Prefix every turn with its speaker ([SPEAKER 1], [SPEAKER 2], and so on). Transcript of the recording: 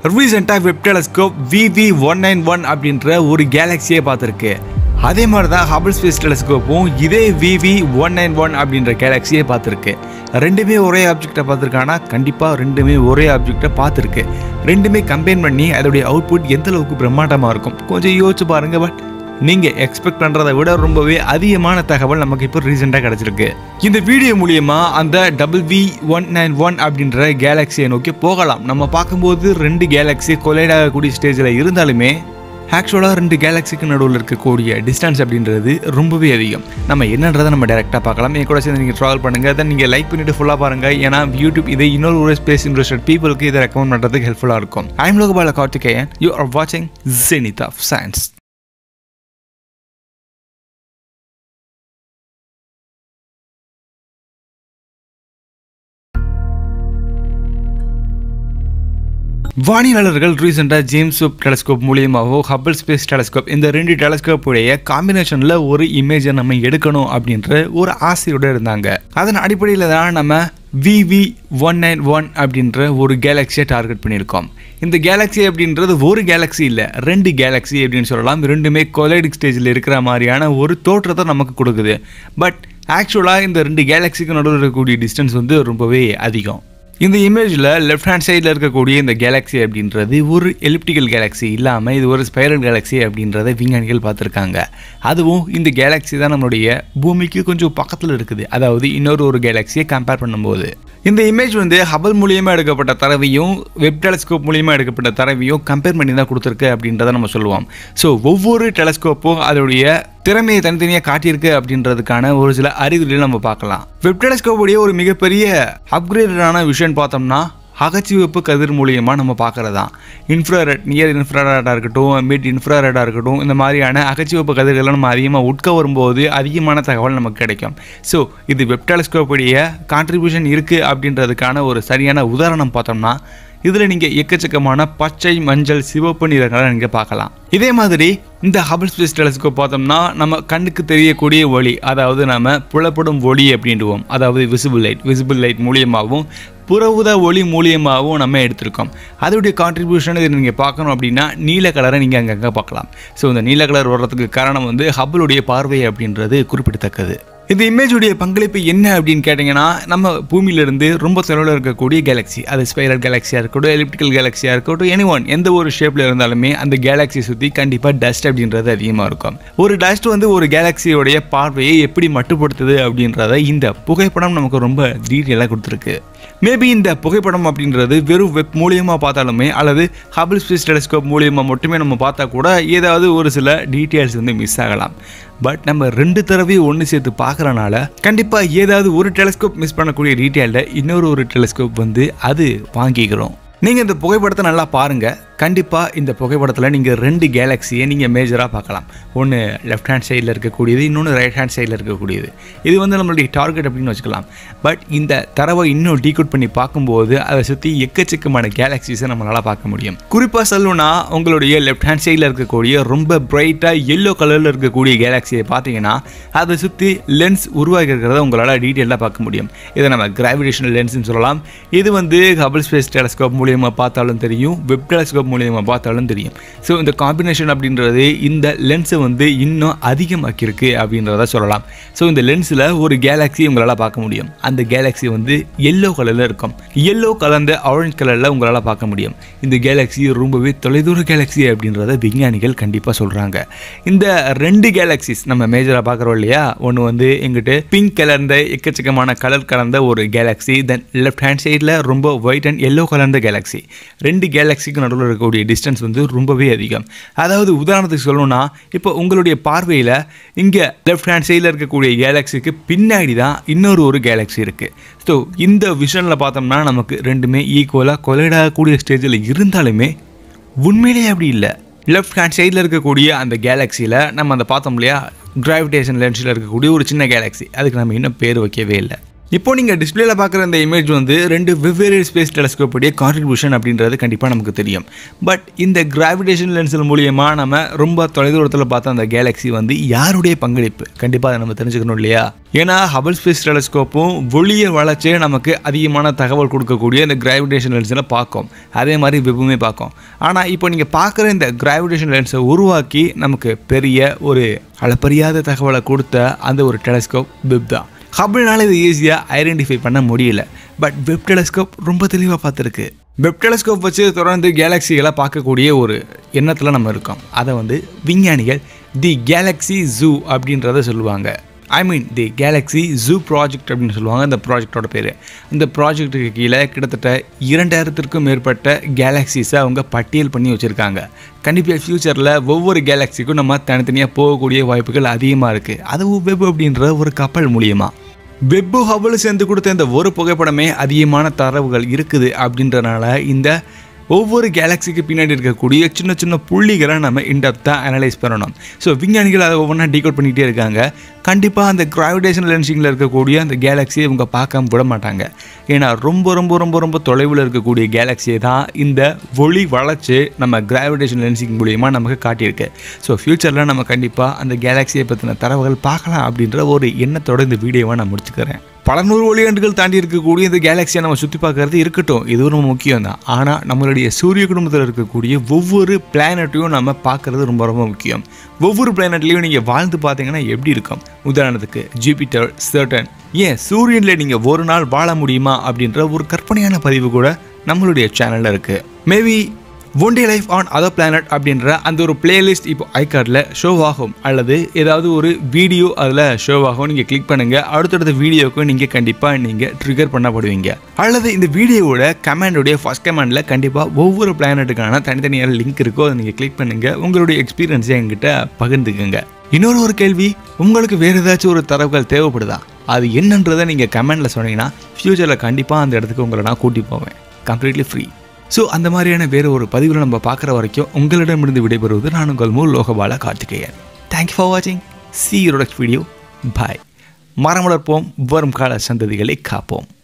[SPEAKER 1] ரீசெண்டாக Webb telescope விவி one nine one அப்படின்ற ஒரு கேலக்சியை பார்த்துருக்கு அதே மாதிரி தான் ஹபிள் ஸ்பேஸ் டெலஸ்கோப்பும் இதே விவி ஒன் நைன் ஒன் அப்படின்ற கேலக்சியை பார்த்துருக்கு ரெண்டுமே ஒரே ஆப்ஜெக்டை பார்த்துருக்கானா கண்டிப்பாக ரெண்டுமே ஒரே ஆப்ஜெக்டை பார்த்துருக்கு ரெண்டுமே கம்பைன் பண்ணி அதோடைய அவுட்புட் எந்த அளவுக்கு பிரம்மாண்டமாக இருக்கும் கொஞ்சம் யோசிச்சு பாருங்க பட் நீங்கள் எக்ஸ்பெக்ட் பண்ணுறதை விட ரொம்பவே அதிகமான தகவல் நமக்கு இப்போ ரீசெண்டாக கிடச்சிருக்கு இந்த வீடியோ மூலியமா அந்த double V one nine one அப்படின்ற கேலக்சியை நோக்கி போகலாம் நம்ம பார்க்கும்போது ரெண்டு கேலக்ஸி கொலைட் ஆகக்கூடிய ஸ்டேஜில் இருந்தாலுமே ஆக்சுவலாக ரெண்டு கேலக்ஸிக்கு நடுவில் இருக்கக்கூடிய டிஸ்டன்ஸ் அப்படின்றது ரொம்பவே அதிகம் நம்ம என்னன்றதை நம்ம டேரெக்டாக பார்க்கலாம் என் கூட சேர்ந்து நீங்கள் ட்ராவல் பண்ணுங்கள் தென் நீங்கள் லைக் பண்ணிட்டு ஃபுல்லாக பாருங்கள் ஏன்னா யூடியூப் இதை இன்னொரு ஒரு ஸ்பேஸ் இன்ட்ரெஸ்டட் பீப்புளுக்கு இதை ரெக்கமெண்ட் பண்ணுறதுக்கு ஹெல்ப்ஃபுல்லாக இருக்கும் I'm Logapala Karthikeyan you are வாட்சிங் ஜெனித் ஆஃப் சயின்ஸ் வானியாளர்கள் ரீசெண்டாக ஜேம்ஸ் வெப் டெலஸ்கோப் மூலியமாகவோ ஹபிள் ஸ்பேஸ் டெலஸ்கோப் இந்த ரெண்டு டெலஸ்கோப்புடைய காம்பினேஷனில் ஒரு இமேஜை நம்ம எடுக்கணும் அப்படின்ற ஒரு ஆசையோடு இருந்தாங்க அதன் அடிப்படையில் தான் நம்ம விவி ஒன் நைன் ஒன் அப்படின்ற ஒரு கேலக்சியை டார்கெட் பண்ணியிருக்கோம் இந்த கேலக்ஸி அப்படின்றது ஒரு கேலக்ஸி இல்லை ரெண்டு கேலக்ஸி அப்படின்னு சொல்லலாம் ரெண்டுமே கொலைடிக் ஸ்டேஜில் இருக்கிற மாதிரியான ஒரு தோற்றத்தை நமக்கு கொடுக்குது பட் ஆக்சுவலாக இந்த ரெண்டு கேலக்ஸிக்கு நடுவில் இருக்கக்கூடிய டிஸ்டன்ஸ் வந்து ரொம்பவே அதிகம் இந்த இமேஜில் லெஃப்ட் ஹேண்ட் சைடில் இருக்கக்கூடிய இந்த கேலக்ஸி அப்படின்றது ஒரு எலிப்டிக்கல் கேலக்ஸி இல்லாமல் இது ஒரு ஸ்பைரல் கேலக்ஸி அப்படின்றத விஞ்ஞானிகள் பார்த்துருக்காங்க அதுவும் இந்த கேலக்ஸி தான் நம்மளுடைய பூமிக்கு கொஞ்சம் பக்கத்தில் இருக்குது அதாவது இன்னொரு ஒரு கேலக்ஸியை கம்பேர் பண்ணும்போது இந்த இமேஜ் வந்து ஹபல் மூலியமாக எடுக்கப்பட்ட தரவையும் வெப் டெலஸ்கோப் மூலியமாக எடுக்கப்பட்ட தரவையும் கம்பேர் பண்ணி தான் கொடுத்துருக்கு அப்படின்றத நம்ம சொல்லுவோம் ஸோ ஒவ்வொரு டெலஸ்கோப்பும் அதோடைய திறமையை தனித்தனியாக காட்டியிருக்கு அப்படின்றதுக்கான ஒரு சில அறிகுறிகளை நம்ம பார்க்கலாம் வெப் டெலஸ்கோப்புடைய ஒரு மிகப்பெரிய அப்கிரேடடான விஷயம் பார்த்தோம்னா அகச்சிவப்பு கதிர் மூலியமாக நம்ம பார்க்குறது தான் இன்ஃப்ராரெட் நியர் இன்ஃப்ராரெட்டாக இருக்கட்டும் மிட் இன்ஃப்ராரெட்டாக இருக்கட்டும் இந்த மாதிரியான அகச்சிவப்பு கதிர்களை நம்ம அதிகமாக உட்க வரும்போது அதிகமான தகவல் நமக்கு கிடைக்கும் ஸோ இது வெப் டெலஸ்கோப்புடைய கான்ட்ரிபியூஷன் இருக்குது அப்படின்றதுக்கான ஒரு சரியான உதாரணம் பார்த்தோம்னா இதில் நீங்கள் எக்கச்சக்கமான பச்சை மஞ்சள் சிவப்பு நிறங்களை நீங்கள் பார்க்கலாம் இதே மாதிரி இந்த ஹபிள் ஸ்பேஸ் டெலஸ்கோப் பார்த்தோம்னா நம்ம கண்ணுக்கு தெரியக்கூடிய ஒளி அதாவது நம்ம புலப்படும் ஒளி அப்படின்டுவோம் அதாவது விசிபிள் லைட் விசிபிள் லைட் மூலியமாகவும் புறவுத ஒளி மூலியமாகவும் நம்ம எடுத்திருக்கோம் அதோடைய கான்ட்ரிபியூஷன் இதை நீங்கள் பார்க்கணும் அப்படின்னா நீல கலரை நீங்கள் அங்கங்கே பார்க்கலாம் ஸோ இந்த நீல கலர் வர்றதுக்கு காரணம் வந்து ஹபிளுடைய பார்வை அப்படின்றது குறிப்பிடத்தக்கது இந்த இமேஜுடைய பங்களிப்பு என்ன அப்படின்னு கேட்டிங்கன்னா நம்ம பூமியிலிருந்து ரொம்ப தொலைவில் இருக்கக்கூடிய கேலக்ஸி அது ஸ்பைரல் கேலக்ஸியாக இருக்கட்டும் எலிப்டிக்கல் கேலக்ஸியாக இருக்கட்டும் எனி ஒன் எந்த ஒரு ஷேப்பில் இருந்தாலுமே அந்த கேலக்ஸியை சுற்றி கண்டிப்பாக டஸ்ட் அப்படின்றது அதிகமாக இருக்கும் ஒரு டஸ்ட் வந்து ஒரு கேலக்ஸியோடைய பார்வையை எப்படி மட்டுப்படுத்துது அப்படின்றத இந்த புகைப்படம் நமக்கு ரொம்ப டீட்டெயிலாக கொடுத்துருக்கு மேபி இந்த புகைப்படம் அப்படின்றது வெறும் வெப் மூலியமாக பார்த்தாலுமே அல்லது ஹபிள் ஸ்பேஸ் டெலிஸ்கோப் மூலியமாக மட்டுமே நம்ம பார்த்தா கூட ஏதாவது ஒரு சில டீட்டெயில்ஸ் வந்து மிஸ் ஆகலாம் பட் நம்ம ரெண்டு தடவையும் ஒன்று சேர்த்து பார்க்குறனால கண்டிப்பாக ஏதாவது ஒரு டெலிஸ்கோப் மிஸ் பண்ணக்கூடிய டீட்டெயிலில் இன்னொரு ஒரு டெலிஸ்கோப் வந்து அது வாங்கிக்கிறோம் நீங்கள் இந்த புகைப்படத்தை நல்லா பாருங்கள் கண்டிப்பாக இந்த புகைப்படத்தில் நீங்கள் ரெண்டு கேலக்ஸியை நீங்கள் மேஜராக பார்க்கலாம் ஒன்று லெஃப்ட் ஹேண்ட் சைடில் இருக்கக்கூடியது இன்னொன்று ரைட் ஹேண்ட் சைடில் இருக்கக்கூடியது இது வந்து நம்மளுடைய டார்கெட் அப்படின்னு வச்சுக்கலாம் பட் இந்த தரவை இன்னும் டீகோட் பண்ணி பார்க்கும்போது அதை சுற்றி எக்கச்சக்கமான கேலக்ஸிஸை நம்மளால் பார்க்க முடியும் குறிப்பாக சொல்லணும்னா உங்களுடைய லெஃப்ட் ஹேண்ட் சைடில் இருக்கக்கூடிய ரொம்ப பிரைட்டாக எல்லோ கலரில் இருக்கக்கூடிய கேலக்ஸியை பார்த்தீங்கன்னா அதை சுற்றி லென்ஸ் உருவாக்கி இருக்கிறத உங்களால் டீட்டெயிலாக பார்க்க முடியும் இதை நம்ம கிராவிடேஷனல் லென்ஸ்னு சொல்லலாம் இது வந்து ஹபிள் ஸ்பேஸ் டெலஸ்கோப் மூலியமாக பார்த்தாலும் தெரியும் வெப் டெலஸ்கோப் மூலியமாக பார்த்தாலும் தெரியும் ஸோ இந்த காம்பினேஷன் அப்படின்றது இந்த லென்ஸை வந்து இன்னும் அதிகமாக்கியிருக்கு அப்படின்றத சொல்லலாம் ஸோ இந்த லென்ஸில் ஒரு கேலக்ஸி உங்களால் பார்க்க முடியும் அந்த கேலக்ஸி வந்து எல்லோ கலரில் இருக்கும் எல்லோ கலந்த ஆரஞ்சு கலரில் உங்களால் பார்க்க முடியும் இந்த கேலக்ஸி ரொம்பவே தொலைதூர கேலக்ஸி அப்படின்றத விஞ்ஞானிகள் கண்டிப்பாக சொல்கிறாங்க இந்த ரெண்டு கேலக்ஸிஸ் நம்ம மேஜராக பார்க்குறோம் இல்லையா ஒன்று வந்து எங்கிட்ட பிங்க் கலர்ந்த எக்கச்சக்கமான கலர் கலந்த ஒரு கேலக்ஸி தென் லெஃப்ட் ஹேண்ட் சைடில் ரொம்ப ஒயிட் அண்ட் எல்லோ கலர்ந்த கேலக்ஸி ரெண்டு கேலக்ஸிக்கு நடுவில் இருக்கக்கூடிய டிஸ்டன்ஸ் வந்து ரொம்பவே அதிகம் அதாவது உதாரணத்துக்கு சொல்லணும்னா இப்போ உங்களுடைய பார்வையில் இங்கே லெஃப்ட் ஹேண்ட் சைடில் இருக்கக்கூடிய கேலக்ஸிக்கு பின்னாடி தான் இன்னொரு ஒரு கேலக்ஸி இருக்குது ஸோ இந்த விஷனில் பார்த்தோம்னா நமக்கு ரெண்டுமே ஈக்குவலாக கொலைடாகக்கூடிய ஸ்டேஜில் இருந்தாலுமே உண்மையிலேயே அப்படி இல்லை லெஃப்ட் ஹேண்ட் சைடில் இருக்கக்கூடிய அந்த கேலக்ஸியில் நம்ம அந்த பார்த்தோம் இல்லையா கிராவிடேஷன் லென்ஸில் இருக்கக்கூடிய ஒரு சின்ன கேலக்ஸி அதுக்கு நம்ம இன்னும் பேர் வைக்கவே இல்லை இப்போ நீங்கள் டிஸ்பிளேல பார்க்குற இந்த இமேஜ் வந்து ரெண்டு வெவ்வேறு ஸ்பேஸ் டெலஸ்கோப்புடைய கான்ட்ரிபியூஷன் அப்படின்றது கண்டிப்பாக நமக்கு தெரியும் பட் இந்த கிராவிடேஷன் லென்ஸில் மூலியமாக நம்ம ரொம்ப தொலைதூரத்தில் பார்த்த அந்த கேலக்ஸி வந்து யாருடைய பங்களிப்பு கண்டிப்பாக அதை நம்ம தெரிஞ்சுக்கணும் இல்லையா ஏன்னா ஹபல் ஸ்பேஸ் டெலஸ்கோப்பும் ஒளியை வளர்ச்சி நமக்கு அதிகமான தகவல் கொடுக்கக்கூடிய இந்த கிராவிடேஷன் லென்ஸில் பார்க்கும் அதே மாதிரி வெப்புமே பார்க்கும் ஆனால் இப்போ நீங்கள் பார்க்குற இந்த கிராவிடேஷன் லென்ஸை உருவாக்கி நமக்கு பெரிய ஒரு அளப்பரியாத தகவலை கொடுத்த அந்த ஒரு டெலஸ்கோப் வெப் தான் ஹபிள்னால இது ஈஸியாக ஐடென்டிஃபை பண்ண முடியல பட் வெப் டெலஸ்கோப் ரொம்ப தெளிவாக பார்த்துருக்கு வெப் டெலஸ்கோப் வச்சு தொடர்ந்து கேலக்சிகளை பார்க்கக்கூடிய ஒரு எண்ணத்தில் நம்ம இருக்கோம் அதை வந்து விஞ்ஞானிகள் தி கேலக்ஸி ஜூ அப்படின்றத சொல்லுவாங்க I mean the galaxy zoo project அப்படின்னு சொல்லுவாங்க இந்த ப்ராஜெக்டோட பேர் இந்த ப்ராஜெக்ட்டுக்கு கீழே கிட்டத்தட்ட இரண்டாயிரத்திற்கும் மேற்பட்ட கேலக்ஸிஸை அவங்க பட்டியல் பண்ணி வச்சுருக்காங்க கண்டிப்பாக ஃப்யூச்சரில் ஒவ்வொரு கேலக்ஸிக்கும் நம்ம தனித்தனியாக போகக்கூடிய வாய்ப்புகள் அதிகமாக இருக்குது அதுவும் வெப் அப்படின்ற ஒரு கப்பல் மூலியமாக வெப்பு ஹபல் சேர்ந்து கொடுத்த இந்த ஒரு புகைப்படமே அதிகமான தரவுகள் இருக்குது அப்படின்றனால இந்த ஒவ்வொரு கேலக்ஸிக்கு பின்னாடி இருக்கக்கூடிய சின்ன சின்ன புள்ளிகளை நம்ம இன்டெப்த்தாக அனலைஸ் பண்ணணும் ஸோ விஞ்ஞானிகள் அதை ஒவ்வொன்றா டீகோட் பண்ணிகிட்டே இருக்காங்க கண்டிப்பாக அந்த கிராவிடேஷன் லென்சிங்கில் இருக்கக்கூடிய அந்த கேலக்ஸியை இவங்க பார்க்காம விட மாட்டாங்க ஏன்னா ரொம்ப ரொம்ப ரொம்ப ரொம்ப தொலைவில் இருக்கக்கூடிய கேலக்ஸியை தான் இந்த ஒளி வளைச்சு நம்ம கிராவிடேஷன் லென்சிங் மூலியமாக நமக்கு காட்டியிருக்கு ஸோ ஃப்யூச்சரில் நம்ம கண்டிப்பாக அந்த கேலக்ஸியை பற்றின தரவுகள் பார்க்கலாம் அப்படின்ற ஒரு எண்ணத்தோட இந்த வீடியோவை நான் முடிச்சுக்கிறேன் பல நூறு ஒளியாண்டுகள் தாண்டி இருக்கக்கூடிய இந்த கேலக்ஸியை நம்ம சுற்றி பார்க்கறது இருக்கட்டும் இது ரொம்ப முக்கியம் தான் ஆனால் நம்மளுடைய சூரிய குடும்பத்தில் இருக்கக்கூடிய ஒவ்வொரு பிளானட்டையும் நம்ம பார்க்கறது ரொம்ப ரொம்ப முக்கியம் ஒவ்வொரு பிளானட்லேயும் நீங்கள் வாழ்ந்து பார்த்தீங்கன்னா எப்படி இருக்கும் உதாரணத்துக்கு ஜூபிட்டர் சர்டன் ஏன் சூரியனில் நீங்கள் ஒரு நாள் வாழ முடியுமா அப்படின்ற ஒரு கற்பனையான பதிவு கூட நம்மளுடைய சேனலில் இருக்குது maybe one day life on other planet அப்படின்ற அந்த ஒரு பிளேலிஸ்ட் இப்போ ஐகார்டில் ஷோ ஆகும் அல்லது ஏதாவது ஒரு வீடியோ அதில் ஷோ ஆகும் நீங்கள் கிளிக் பண்ணுங்கள் அடுத்தடுத்த வீடியோவுக்கு நீங்கள் கண்டிப்பாக நீங்கள் ட்ரிகர் பண்ணப்படுவீங்க அல்லது இந்த வீடியோவோட கமெண்டோடைய ஃபர்ஸ்ட் கமெண்டில் கண்டிப்பாக ஒவ்வொரு பிளானட்டுக்கான தனித்தனியான லிங்க் இருக்கோ அதை நீங்கள் கிளிக் பண்ணுங்கள் உங்களுடைய எக்ஸ்பீரியன்ஸை என்கிட்ட பகிர்ந்துக்குங்க இன்னொரு ஒரு கேள்வி உங்களுக்கு வேறு ஏதாச்சும் ஒரு தரவுகள் தேவைப்படுதா அது என்னன்றதை நீங்கள் கமெண்டில் சொன்னீங்கன்னா ஃப்யூச்சரில் கண்டிப்பாக அந்த இடத்துக்கு உங்களை நான் கூட்டி போவேன் கம்ப்ளீட்லி ஃப்ரீ ஸோ அந்த மாதிரியான வேறு ஒரு பதிவில் நம்ம பார்க்குற வரைக்கும் உங்களிடமிருந்து விடைபெறுவது நான் உங்கள் மூல் லோகபால கார்த்திகேயன் தேங்க்யூ ஃபார் வாட்சிங் சி ரோடக்ட் வீடியோ பாய் மரம் வளர்ப்போம் வரும் கால சந்ததிகளை காப்போம்